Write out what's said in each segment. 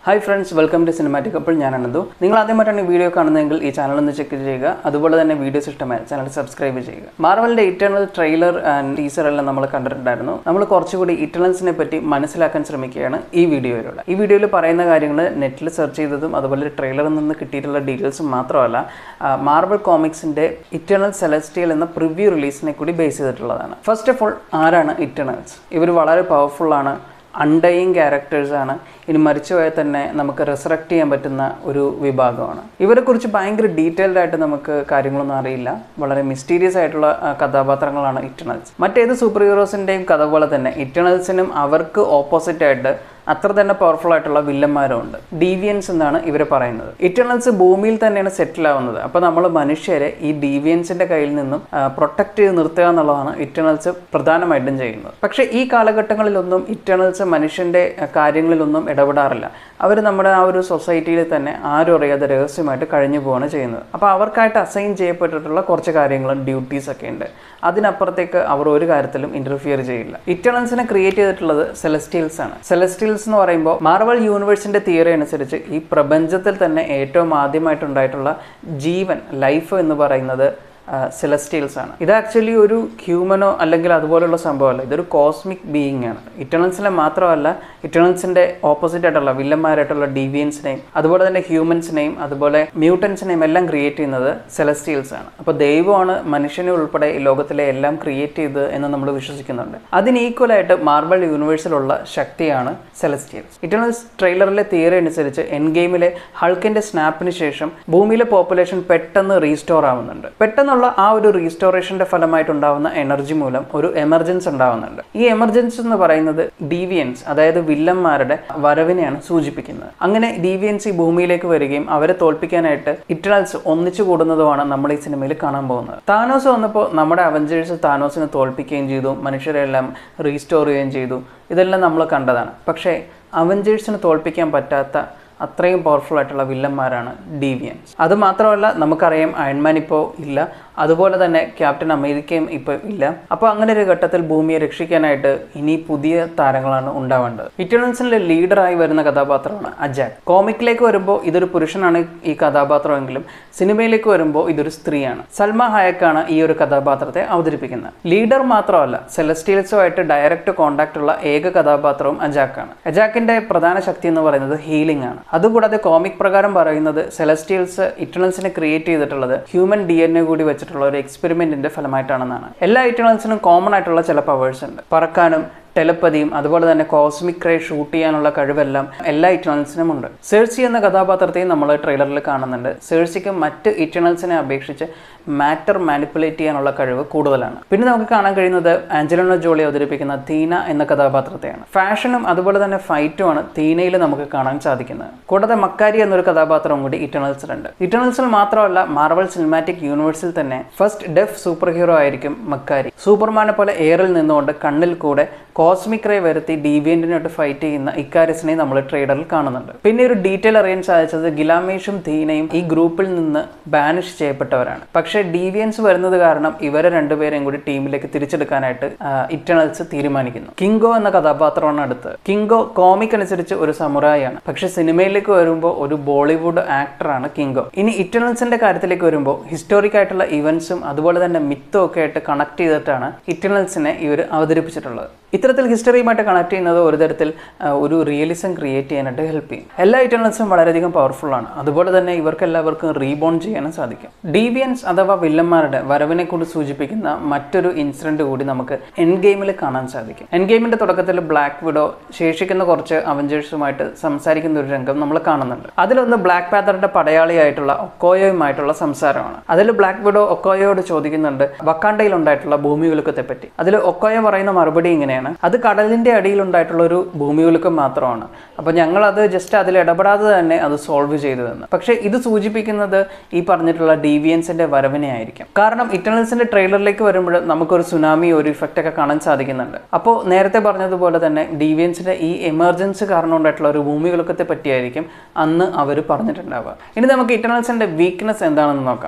hi friends welcome to cinematic അപ്പോൾ ഞാൻ അനന്തു നിങ്ങൾ ആദ്യമായിട്ടാണ് ഈ വീഡിയോ കാണുന്നതെങ്കിൽ ഈ ചാനൽ ഒന്ന് ചെക്ക് ചെയ്യുക അതുപോലെ തന്നെ വീഡിയോസ് ഇഷ്ടമായ ചാനൽ സബ്സ്ക്രൈബ് ചെയ്യുക മാർവലിന്റെ ഇറ്റേണൽ ട്രെയിലർ ആൻഡ് ടീസർ എല്ലാം നമ്മൾ കണ്ടിട്ടുണ്ടായിരുന്നു നമ്മൾ കുറച്ചുകൂടി ഇറ്റേണൽസിനെ പറ്റി മനസ്സിലാക്കാൻ ശ്രമിക്കുകയാണ് ഈ വീഡിയോയിലൂടെ ഈ വീഡിയോയിൽ പറയുന്ന കാര്യങ്ങൾ നെറ്റിൽ സെർച്ച് ചെയ്തതും അതുപോലെ ട്രെയിലറിൽ നിന്ന് കിട്ടിയിട്ടുള്ള ഡീറ്റെയിൽസും മാത്രമല്ല മാർവൽ കോമിക്സിന്റെ ഇറ്റേണൽ സെലസ്റ്റിയൽ എന്ന പ്രിവ്യൂ റിലീസിനെ കൂടി ബേസ് ചെയ്തിട്ടുള്ളതാണ് ഫസ്റ്റ് ഓഫ് ഓൾ ആരാണ് ഇറ്റേണൽസ് ഇവർ വളരെ പവർഫുൾ ആണ് അൺഡയിങ് ക്യാരക്ടേഴ്സാണ് ഇനി മരിച്ചുപോയാൽ തന്നെ നമുക്ക് റിസറക്റ്റ് ചെയ്യാൻ പറ്റുന്ന ഒരു വിഭാഗമാണ് ഇവരെക്കുറിച്ച് ഭയങ്കര ഡീറ്റെയിൽഡ് ആയിട്ട് നമുക്ക് കാര്യങ്ങളൊന്നും അറിയില്ല വളരെ മിസ്റ്റീരിയസ് ആയിട്ടുള്ള ആ, കഥാപാത്രങ്ങളാണ് ഇറ്റേണൽസ് മറ്റേത് സൂപ്പർ ഹീറോസിൻ്റെയും കഥ പോലെ തന്നെ ഇറ്റേണൽസിനും അവർക്ക് ഓപ്പോസിറ്റ് ആയിട്ട് അത്ര തന്നെ പവർഫുൾ ആയിട്ടുള്ള വില്ലന്മാരും ഉണ്ട് ഡീവിയൻസ് എന്നാണ് ഇവർ പറയുന്നത് ഇറ്റേണൽസ് ഭൂമിയിൽ തന്നെയാണ് സെറ്റിൽ ആവുന്നത് അപ്പോൾ നമ്മൾ മനുഷ്യരെ ഈ ഡീവിയൻസിന്റെ കയ്യിൽ നിന്നും പ്രൊട്ടക്ട് ചെയ്ത് നിർത്തുക എന്നുള്ളതാണ് ഇറ്റേണൽസ് പ്രധാനമായിട്ടും ചെയ്യുന്നത് പക്ഷേ ഈ കാലഘട്ടങ്ങളിലൊന്നും ഇറ്റേണൽസ് മനുഷ്യന്റെ ആ, കാര്യങ്ങളിലൊന്നും ഇടപെടാറില്ല അവർ നമ്മുടെ ആ ഒരു സൊസൈറ്റിയിൽ തന്നെ ആരും അറിയാതെ രഹസ്യമായിട്ട് കഴിഞ്ഞു പോവുകയാണ് ചെയ്യുന്നത് അപ്പോൾ അവർക്കായിട്ട് അസൈൻ ചെയ്യപ്പെട്ടിട്ടുള്ള കുറച്ച് കാര്യങ്ങളും ഡ്യൂട്ടീസ് ഒക്കെ ഉണ്ട് അതിനപ്പുറത്തേക്ക് അവർ ഒരു കാര്യത്തിലും ഇന്റർഫിയർ ചെയ്യില്ല ഇറ്റേണൽസിനെ ക്രിയേറ്റ് ചെയ്തിട്ടുള്ളത് സെലസ്റ്റിയൽസ് ആണ് സെലസ്റ്റിയൽസ് എന്ന് പറയുമ്പോൾ മാർവൽ യൂണിവേഴ്സിന്റെ തിയറി അനുസരിച്ച് ഈ പ്രപഞ്ചത്തിൽ തന്നെ ഏറ്റവും ആദ്യമായിട്ടുണ്ടായിട്ടുള്ള ജീവൻ ലൈഫ് എന്ന് പറയുന്നത് സെലസ്റ്റിയൽസ് ആണ് ഇത് ആക്ച്വലി ഒരു ഹ്യൂമനോ അല്ലെങ്കിൽ അതുപോലുള്ള സംഭവമല്ല ഇതൊരു കോസ്മിക് ബീയിങ് ആണ് ഇറ്റേണൽസിനെ മാത്രമല്ല ഇറ്റേണൽസിന്റെ ഓപ്പോസിറ്റ് ആയിട്ടുള്ള വില്ലന്മാരായിട്ടുള്ള ഡീവിയൻസിനെയും അതുപോലെ തന്നെ ഹ്യൂമൻസിനെയും അതുപോലെ മ്യൂട്ടൻസിനെയും എല്ലാം ക്രിയേറ്റ് ചെയ്യുന്നത് സെലസ്റ്റിയൽസ് ആണ് അപ്പോൾ ദൈവമാണ് മനുഷ്യനെ ഉൾപ്പെടെ ഈ ലോകത്തിലെ എല്ലാം ക്രിയേറ്റ് ചെയ്തത് എന്ന് നമ്മൾ വിശ്വസിക്കുന്നുണ്ട് അതിന് ഈക്വൽ ആയിട്ട് മാർബിൾ യൂണിവേഴ്സിലുള്ള ശക്തിയാണ് സെലസ്റ്റിയൽസ് ഇറ്റേണൽസ് ട്രെയിലറിലെ തിയറി അനുസരിച്ച് എൻ ഗെയിമിലെ ഹൾക്കിന്റെ സ്നാപ്പിന് ശേഷം ഭൂമിയിലെ പോപ്പുലേഷൻ പെട്ടെന്ന് റീസ്റ്റോർ ആവുന്നുണ്ട് പെട്ടെന്നുള്ള ആ ഒരു റീസ്റ്റോറേഷന്റെ ഫലമായിട്ടുണ്ടാവുന്ന എനർജി മൂലം ഒരു എമർജൻസ് ഉണ്ടാവുന്നുണ്ട് ഈ എമർജൻസി എന്ന് പറയുന്നത് ഡീവിയൻസ് അതായത് വില്ലന്മാരുടെ വരവിനെയാണ് സൂചിപ്പിക്കുന്നത് അങ്ങനെ ഡീവിയൻസ് ഈ ഭൂമിയിലേക്ക് വരികയും അവരെ തോൽപ്പിക്കാനായിട്ട് ഇറ്റേണൽസ് ഒന്നിച്ചു കൂടുന്നതുമാണ് നമ്മൾ ഈ സിനിമയിൽ കാണാൻ പോകുന്നത് താനോസ് വന്നപ്പോൾ നമ്മുടെ അവഞ്ചേഴ്സ് താനോസിനെ തോൽപ്പിക്കുകയും ചെയ്തു മനുഷ്യരെല്ലാം റീസ്റ്റോർ ചെയ്യുകയും ചെയ്തു ഇതെല്ലാം നമ്മൾ കണ്ടതാണ് പക്ഷേ അവഞ്ചേഴ്സിന് തോൽപ്പിക്കാൻ പറ്റാത്ത അത്രയും പവർഫുൾ ആയിട്ടുള്ള വില്ലന്മാരാണ് ഡീവിയൻസ് അത് മാത്രമല്ല നമുക്കറിയാം അയൺമാൻ ഇപ്പോൾ ഇല്ല അതുപോലെ തന്നെ ക്യാപ്റ്റൻ അമേരിക്കയും ഇപ്പോൾ ഇല്ല അപ്പോൾ അങ്ങനെ ഒരു ഘട്ടത്തിൽ ഭൂമിയെ രക്ഷിക്കാനായിട്ട് ഇനി പുതിയ താരങ്ങളാണ് ഉണ്ടാവേണ്ടത് ഇറ്റേണൽസിലെ ലീഡറായി വരുന്ന കഥാപാത്രമാണ് അജാക് കോമിക്കിലേക്ക് വരുമ്പോൾ ഇതൊരു പുരുഷനാണ് ഈ കഥാപാത്രമെങ്കിലും സിനിമയിലേക്ക് വരുമ്പോൾ ഇതൊരു സ്ത്രീയാണ് സൽമ ഹായക്കാണ് ഈ ഒരു കഥാപാത്രത്തെ അവതരിപ്പിക്കുന്നത് ലീഡർ മാത്രമല്ല സെലസ്റ്റീൽസുമായിട്ട് ഡയറക്റ്റ് കോണ്ടാക്ട് ഉള്ള ഏക കഥാപാത്രവും അജാക്കാണ് അജാക്കിന്റെ പ്രധാന ശക്തി എന്ന് പറയുന്നത് ഹീലിംഗ് ആണ് അതുകൂടാതെ കോമിക് പ്രകാരം പറയുന്നത് സെലസ്റ്റീൽസ് ഇറ്റേണൽസിനെ ക്രിയേറ്റ് ചെയ്തിട്ടുള്ളത് ഹ്യൂമൻ ഡി എൻ എ കൂടി വെച്ചിട്ടുള്ള ഒരു എക്സ്പെരിമെന്റിന്റെ ഫലമായിട്ടാണെന്നാണ് എല്ലാ ഇറ്റേണൽസിനും കോമൺ ആയിട്ടുള്ള ചില പവേഴ്സ് ഉണ്ട് പറക്കാനും ടെലപ്പതിയും അതുപോലെ തന്നെ കോസ്മിക് റേ ഷൂട്ട് ചെയ്യാനുള്ള കഴിവെല്ലാം എല്ലാ ഇറ്റേണൽസിനും ഉണ്ട് സേഴ്സി എന്ന കഥാപാത്രത്തെയും നമ്മൾ ട്രെയിലറിൽ കാണുന്നുണ്ട് സേഴ്സിക്ക് മറ്റ് ഇറ്റേണൽസിനെ അപേക്ഷിച്ച് മാറ്റർ മാനിപ്പുലേറ്റ് ചെയ്യാനുള്ള കഴിവ് കൂടുതലാണ് പിന്നെ നമുക്ക് കാണാൻ കഴിയുന്നത് ആഞ്ചലോണ ജോളി അവതരിപ്പിക്കുന്ന തീന എന്ന കഥാപാത്രത്തെയാണ് ഫാഷനും അതുപോലെ തന്നെ ഫൈറ്റുമാണ് തീനയിൽ നമുക്ക് കാണാൻ സാധിക്കുന്നത് കൂടാതെ മക്കാരി എന്നൊരു കഥാപാത്രവും കൂടി ഇറ്റേണൽസിലുണ്ട് ഇറ്റേണൽസിൽ മാത്രമല്ല മാർവൽ സിനിമാറ്റിക് യൂണിവേഴ്സിൽ തന്നെ ഫസ്റ്റ് ഡെഫ് സൂപ്പർ ഹീറോ ആയിരിക്കും മക്കാരി സൂപ്പർമാനെ പോലെ എയറിൽ നിന്നുകൊണ്ട് കണ്ണിൽ കൂടെ കോസ്മിക് റേ വരുത്തി ഡീവിയന്റിനായിട്ട് ഫൈറ്റ് ചെയ്യുന്ന ഇക്കാരിസിനെ നമ്മൾ ട്രേഡറിൽ കാണുന്നുണ്ട് പിന്നെ ഒരു ഡീറ്റെയിൽ അറിയാൻ സാധിച്ചത് ഗിലാമേഷും തീനയും ഈ ഗ്രൂപ്പിൽ നിന്ന് ബാനിഷ് ചെയ്യപ്പെട്ടവരാണ് പക്ഷേ ഡീവിയൻസ് വരുന്നത് കാരണം ഇവരെ രണ്ടുപേരെയും കൂടി ടീമിലേക്ക് തിരിച്ചെടുക്കാനായിട്ട് ഇറ്റേണൽസ് തീരുമാനിക്കുന്നു കിങ്കോ എന്ന കഥാപാത്രമാണ് അടുത്ത് കിങ്കോ കോമിക് അനുസരിച്ച് ഒരു സമുറായാണ് പക്ഷെ സിനിമയിലേക്ക് വരുമ്പോൾ ഒരു ബോളിവുഡ് ആക്ടറാണ് കിങ്കോ ഇനി ഇറ്റേണൽസിന്റെ കാര്യത്തിലേക്ക് വരുമ്പോൾ ഹിസ്റ്റോറിക് ആയിട്ടുള്ള ഇവന്റ്സും അതുപോലെ തന്നെ മിത്തും ഒക്കെ ആയിട്ട് കണക്ട് ചെയ്തിട്ടാണ് ഇറ്റേണൽസിനെ ഇവർ അവതരിപ്പിച്ചിട്ടുള്ളത് ഇത്തരത്തിൽ ഹിസ്റ്ററിയുമായിട്ട് കണക്ട് ചെയ്യുന്നത് ഒരു തരത്തിൽ ആ, ഒരു റിയലിസം ക്രിയേറ്റ് ചെയ്യാനായിട്ട് ഹെൽപ്പ് ചെയ്യും എല്ലാ ഇറ്റേണൽസും വളരെയധികം പവർഫുൾ ആണ് അതുപോലെ തന്നെ ഇവർക്ക് എല്ലാവർക്കും റീബോൺ ചെയ്യാനും സാധിക്കും ഡീവിയൻസ് അഥവാ വില്ലന്മാരുടെ വരവിനെ കൂടി സൂചിപ്പിക്കുന്ന മറ്റൊരു ഇൻസിഡന്റ് കൂടി നമുക്ക് എൻ ഗെയിമിൽ കാണാൻ സാധിക്കും എൻ ഗെയിമിന്റെ തുടക്കത്തിൽ ബ്ലാക്ക് വിഡോ ശേഷിക്കുന്ന കുറച്ച് അവഞ്ചേഴ്സുമായിട്ട് സംസാരിക്കുന്ന ഒരു രംഗം നമ്മൾ കാണുന്നുണ്ട് അതിലൊന്ന് ബ്ലാക്ക് പാത്തറിന്റെ പടയാളിയായിട്ടുള്ള ഒക്കോയോയുമായിട്ടുള്ള സംസാരമാണ് അതിൽ ബ്ലാക്ക് വിഡോ ഒക്കോയോയോട് ചോദിക്കുന്നുണ്ട് വക്കാണ്ടയിൽ ഉണ്ടായിട്ടുള്ള ഭൂമികുലുക്കത്തെ പറ്റി അതിൽ ഒക്കോയോ പറയുന്ന മറുപടി ഇങ്ങനെയാണ് അത് കടലിന്റെ അടിയിൽ ഉണ്ടായിട്ടുള്ള ഒരു ഭൂമികുലുക്കം മാത്രമാണ് അപ്പോൾ ഞങ്ങൾ അത് ജസ്റ്റ് അതിൽ ഇടപെടാതെ തന്നെ അത് സോൾവ് ചെയ്തു എന്ന് പക്ഷേ ഇത് സൂചിപ്പിക്കുന്നത് ഈ പറഞ്ഞിട്ടുള്ള ഡീവിയൻസിന്റെ വരവിനെ ആയിരിക്കും കാരണം ഇറ്റേണൽസിന്റെ ട്രെയിലറിലേക്ക് വരുമ്പോൾ നമുക്കൊരു സുനാമി ഒരു ഇഫക്റ്റ് ഒക്കെ കാണാൻ സാധിക്കുന്നുണ്ട് അപ്പോൾ നേരത്തെ പറഞ്ഞതുപോലെ തന്നെ ഡീവിയൻസിന്റെ ഈ എമർജൻസി കാരണം ഉണ്ടായിട്ടുള്ള ഒരു ഭൂമികുലുക്കത്തെ പറ്റിയായിരിക്കും അന്ന് അവർ പറഞ്ഞിട്ടുണ്ടാവുക ഇനി നമുക്ക് ഇറ്റേണൽസിന്റെ വീക്ക്നെസ് എന്താണെന്ന് നോക്കാം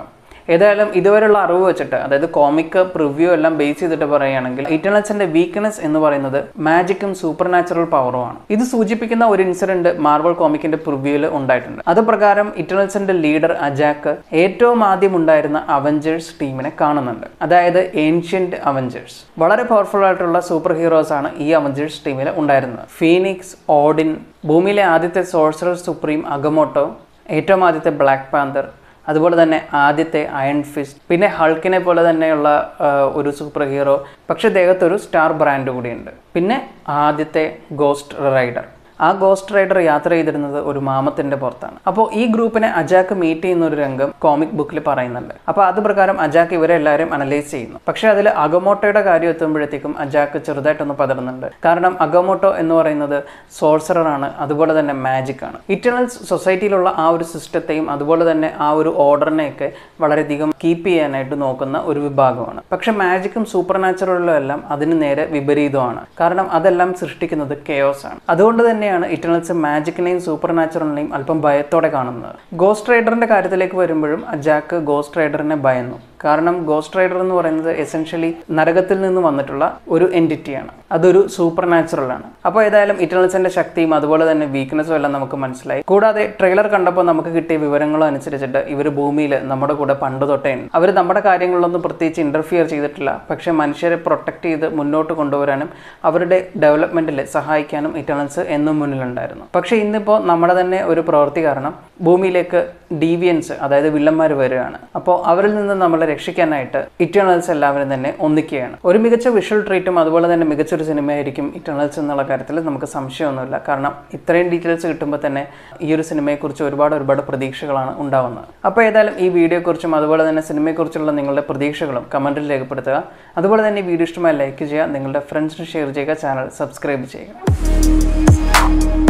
ഏതായാലും ഇതുവരെയുള്ള അറിവ് വെച്ചിട്ട് അതായത് കോമിക് പ്രിവ്യൂ എല്ലാം ബേസ് ചെയ്തിട്ട് പറയുകയാണെങ്കിൽ ഇറ്റേണൽസിന്റെ വീക്ക്നെസ് എന്ന് പറയുന്നത് മാജിക്കും സൂപ്പർ നാച്ചുറൽ പവറുമാണ് ഇത് സൂചിപ്പിക്കുന്ന ഒരു ഇൻസിഡന്റ് മാർവൽ കോമിക്കിന്റെ പ്രിവ്യൂവിൽ ഉണ്ടായിട്ടുണ്ട് അത് പ്രകാരം ഇറ്റേണൽസിന്റെ ലീഡർ അജാക്ക് ഏറ്റവും ആദ്യം ഉണ്ടായിരുന്ന അവഞ്ചേഴ്സ് ടീമിനെ കാണുന്നുണ്ട് അതായത് ഏൻഷ്യന്റ് അവഞ്ചേഴ്സ് വളരെ പവർഫുൾ ആയിട്ടുള്ള സൂപ്പർ ഹീറോസ് ആണ് ഈ അവഞ്ചേഴ്സ് ടീമിൽ ഉണ്ടായിരുന്നത് ഫീനിക്സ് ഓഡിൻ ഭൂമിയിലെ ആദ്യത്തെ സോഴ്സറർ സുപ്രീം അഗമോട്ടോ ഏറ്റവും ആദ്യത്തെ ബ്ലാക്ക് പാന്തർ അതുപോലെ തന്നെ ആദ്യത്തെ അയൺ ഫിസ്റ്റ് പിന്നെ ഹൾക്കിനെ പോലെ തന്നെയുള്ള ആ, ഒരു സൂപ്പർ ഹീറോ പക്ഷെ ദേഹത്തൊരു സ്റ്റാർ ബ്രാൻഡ് കൂടിയുണ്ട് പിന്നെ ആദ്യത്തെ ഗോസ്റ്റ് റൈഡർ ആ ഗോസ്റ്റ് റൈഡർ യാത്ര ചെയ്തിരുന്നത് ഒരു മാമത്തിന്റെ പുറത്താണ് അപ്പോൾ ഈ ഗ്രൂപ്പിനെ അജാക്ക് മീറ്റ് ചെയ്യുന്ന ഒരു രംഗം കോമിക് ബുക്കിൽ പറയുന്നുണ്ട് അപ്പോൾ അത് പ്രകാരം അജാക്ക് ഇവരെ എല്ലാവരും അനലൈസ് ചെയ്യുന്നു പക്ഷേ അതിൽ അഗമോട്ടോയുടെ കാര്യം എത്തുമ്പോഴത്തേക്കും അജാക്ക് ചെറുതായിട്ടൊന്ന് പതറുന്നുണ്ട് കാരണം അഗമോട്ടോ എന്ന് പറയുന്നത് സോഴ്സറർ ആണ് അതുപോലെ തന്നെ മാജിക് ആണ് ഇറ്റേണൽസ് സൊസൈറ്റിയിലുള്ള ആ ഒരു സിസ്റ്റത്തെയും അതുപോലെ തന്നെ ആ ഒരു ഓർഡറിനെയൊക്കെ വളരെയധികം കീപ്പ് ചെയ്യാനായിട്ട് നോക്കുന്ന ഒരു വിഭാഗമാണ് പക്ഷെ മാജിക്കും സൂപ്പർ നാച്ചുറലും എല്ലാം അതിന് നേരെ വിപരീതമാണ് കാരണം അതെല്ലാം സൃഷ്ടിക്കുന്നത് കെയോസ് ആണ് അതുകൊണ്ട് തന്നെയാണ് ഇറ്റേണൽസ് മാജിക്കിനെയും സൂപ്പർ നാച്ചുറലിനെയും അല്പം ഭയത്തോടെ കാണുന്നത് ഗോസ്റ്റ് റൈഡറിന്റെ കാര്യത്തിലേക്ക് വരുമ്പോഴും അജാക്ക് ഗോസ്റ്റ് റൈഡറിനെ ഭയന്നു കാരണം ഗോസ്റ്റ് റൈഡർ എന്ന് പറയുന്നത് എസെൻഷ്യലി നരകത്തിൽ നിന്ന് വന്നിട്ടുള്ള ഒരു എൻറ്റിറ്റിയാണ് അതൊരു സൂപ്പർ നാച്ചുറൽ ആണ് അപ്പോൾ ഏതായാലും ഇറ്റേണൽസിന്റെ ശക്തിയും അതുപോലെ തന്നെ വീക്ക്നെസ്സും എല്ലാം നമുക്ക് മനസ്സിലായി കൂടാതെ ട്രെയിലർ കണ്ടപ്പോൾ നമുക്ക് കിട്ടിയ വിവരങ്ങളും അനുസരിച്ചിട്ട് ഇവർ ഭൂമിയിൽ നമ്മുടെ കൂടെ പണ്ട് തൊട്ടേ ഉണ്ട് അവർ നമ്മുടെ കാര്യങ്ങളിലൊന്നും പ്രത്യേകിച്ച് ഇന്റർഫിയർ ചെയ്തിട്ടില്ല പക്ഷേ മനുഷ്യരെ പ്രൊട്ടക്ട് ചെയ്ത് മുന്നോട്ട് കൊണ്ടുവരാനും അവരുടെ ഡെവലപ്മെന്റിൽ സഹായിക്കാനും ഇറ്റേണൽസ് എന്നും മുന്നിലുണ്ടായിരുന്നു പക്ഷേ ഇന്നിപ്പോൾ നമ്മുടെ തന്നെ ഒരു പ്രവൃത്തി കാരണം ഭൂമിയിലേക്ക് ഡീവിയൻസ് അതായത് വില്ലന്മാർ വരികയാണ് അപ്പോൾ അവരിൽ നിന്ന് നമ്മളെ രക്ഷിക്കാനായിട്ട് ഇറ്റേണൽസ് എല്ലാവരും തന്നെ ഒന്നിക്കുകയാണ് ഒരു മികച്ച വിഷ്വൽ ട്രീറ്റും അതുപോലെ തന്നെ മികച്ചൊരു സിനിമയായിരിക്കും ഇറ്റേണൽസ് എന്നുള്ള കാര്യത്തിൽ നമുക്ക് സംശയമൊന്നുമില്ല കാരണം ഇത്രയും ഡീറ്റെയിൽസ് കിട്ടുമ്പോൾ തന്നെ ഈ ഒരു സിനിമയെക്കുറിച്ച് ഒരുപാട് ഒരുപാട് പ്രതീക്ഷകളാണ് ഉണ്ടാവുന്നത് അപ്പോൾ ഏതായാലും ഈ വീഡിയോയെക്കുറിച്ചും അതുപോലെ തന്നെ സിനിമയെക്കുറിച്ചുള്ള നിങ്ങളുടെ പ്രതീക്ഷകളും കമൻറ്റിൽ രേഖപ്പെടുത്തുക അതുപോലെ തന്നെ ഈ വീഡിയോ ഇഷ്ടമായി ലൈക്ക് ചെയ്യുക നിങ്ങളുടെ ഫ്രണ്ട്സിന് ഷെയർ ചെയ്യുക ചാനൽ സബ്സ്ക്രൈബ് ചെയ്യുക